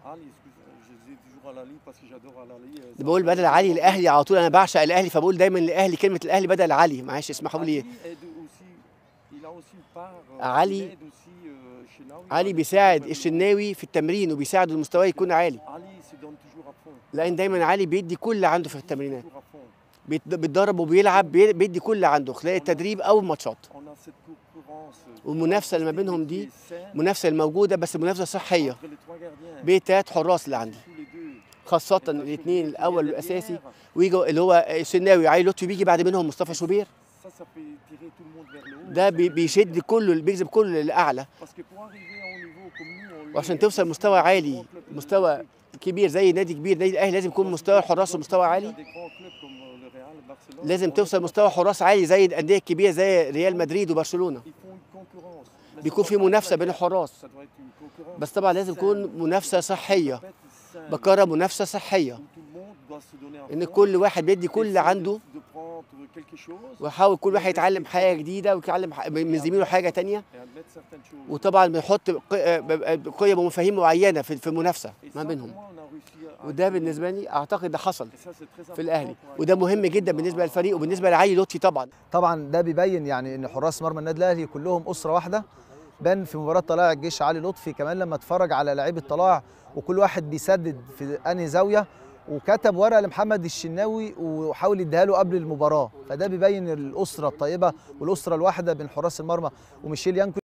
بقول بدل علي الاهلي على طول انا بعشق الاهلي فبقول دايما الاهلي كلمه الاهلي بدل علي معلش اسمحوا لي علي علي بيساعد الشناوي في التمرين وبيساعد المستوى يكون عالي لان دايما علي بيدي كل اللي عنده في التمرينات بيت- بيتدرب وبيلعب بي- بيدي كل اللي عنده خلال التدريب او الماتشات والمنافسه اللي ما بينهم دي منافسه الموجوده بس منافسه صحيه بين التلات حراس اللي عندي خاصة الاثنين الأول والأساسي ويجوا اللي هو الشناوي علي لطفي بيجي بعد منهم مصطفى شوبير ده بي- بيشد كله بيجذب كله للأعلى وعشان توصل مستوى عالي مستوى كبير زي نادي كبير نادي الأهلي لازم يكون مستوى حراسه مستوى عالي لازم توصل مستوى حراس عالي زي الأندية الكبيرة زي ريال مدريد وبرشلونة بيكون في منافسة بين الحراس بس طبعا لازم تكون منافسة صحية بكرة منافسة صحية ان كل واحد بيدي كل اللي عنده ويحاول كل واحد يتعلم حاجه جديده ويتعلم ح- من زميله حاجه تانية وطبعا بيحط ق- قيم ومفاهيم معينه في في المنافسه ما بينهم وده بالنسبه لي اعتقد ده حصل في الاهلي وده مهم جدا بالنسبه للفريق وبالنسبه لعلي لطفي طبعا طبعا ده بيبين يعني ان حراس مرمى النادي الاهلي كلهم اسره واحده بان في مباراه طلائع الجيش علي لطفي كمان لما اتفرج على لعيبه طلائع وكل واحد بيسدد في انهي زاويه وكتب ورقه لمحمد الشناوي وحاول يديها له قبل المباراه فده بيبين الاسره الطيبه والاسره الواحده بين حراس المرمى وميشيل يانكو